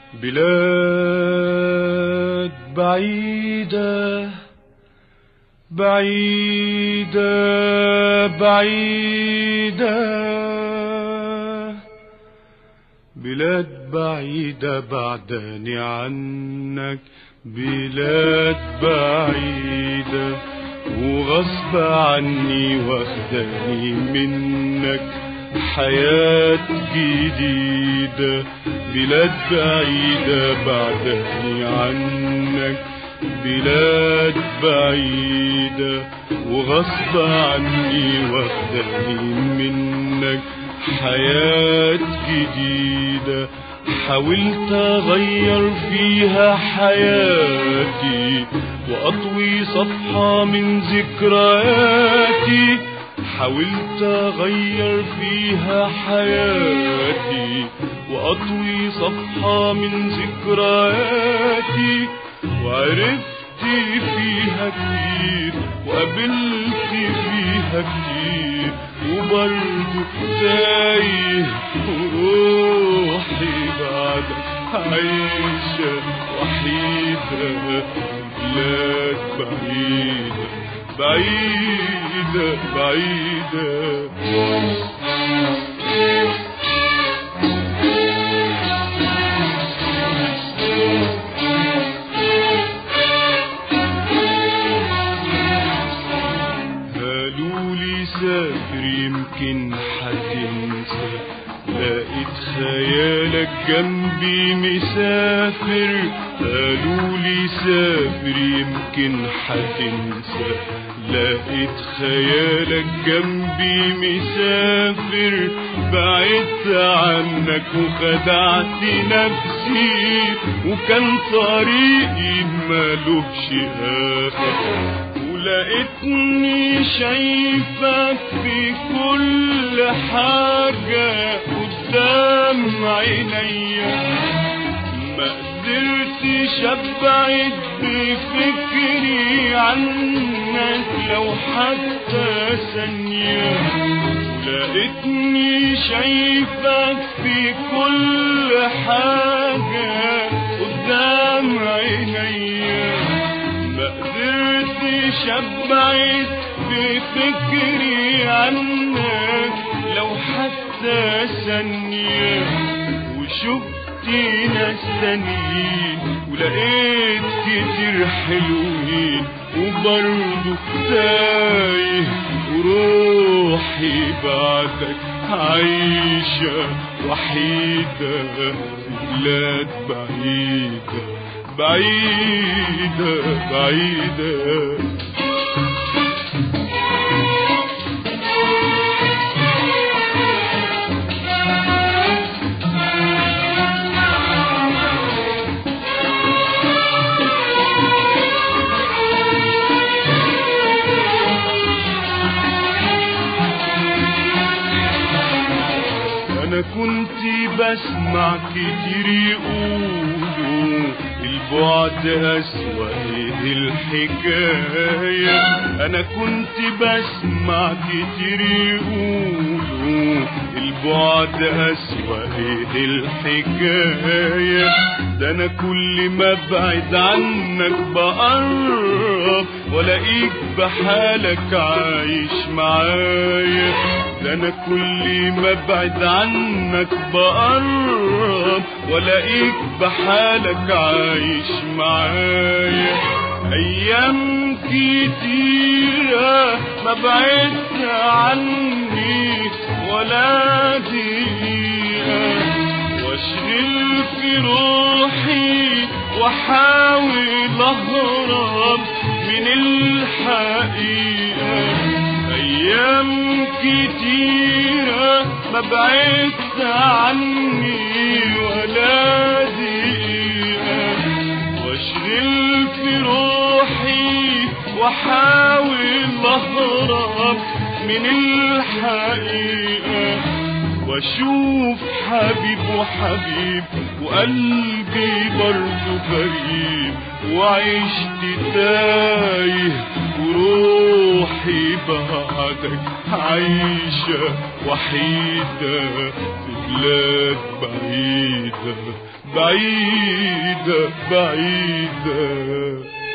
بلاد بعيدة بعيدة بعيدة بلاد بعيدة بعداني عنك بلاد بعيدة وغصب عني واخداني منك حياة جديدة بلاد بعيدة بعدني عنك بلاد بعيدة وغصب عني واخدني منك حياة جديدة حاولت اغير فيها حياتي واطوي صفحة من ذكرياتي حاولت اغير فيها حياتي واطوي صفحة من ذكرياتي وعرفت فيها كتير وقابلت فيها كتير وبرضه تايه وروحي بعدك عايشة وحيدة بلاد بعيدة بعيدة بعيدة قالوا لي سافر يمكن هتنسى لقيت خيالك جنبي مسافر قالوا لي سافر يمكن هتنسى لقيت خيالك جنبي مسافر بعدت عنك وخدعت نفسي وكان طريقي مالوش آخر ولقيتني شايفك في كل حاجة قدام عينيا ما قدرتش ابعد بفكري عنك لو حتى ثانية لقيتني شايفك في كل حاجة قدام عينيا ما قدرتش ابعد بفكري عنك لو حتى ثانية وشفت ناس تانيين ولقيت كتير حلوين وبرضه تايه وروحي بعدك عايشة وحيدة في بلاد بعيدة بعيدة بعيدة انا كنت بسمع كتير يقولوا البعد اسوأ ايه الحكاية انا كنت بسمع كتير يقولوا البعد اسوأ ايه الحكاية ده انا كل ما ابعد عنك بقرب والاقيك بحالك عايش معايا ده انا كل ما ابعد عنك بقرب والاقيك بحالك عايش معايا ايام كتيرة ما بعدت عني ولا دقيقة واشغل في روحي واحاول اهرب من الحقيقة ايام كتيرة ما بعدت عني ولا دقيقة واشغل في روحي واحاول اهرب من الحقيقة واشوف حبيب وحبيب وقلبي برضه غريب وعشت تايه وروحي بعدك عايشة وحيدة في بلاد بعيدة بعيدة بعيدة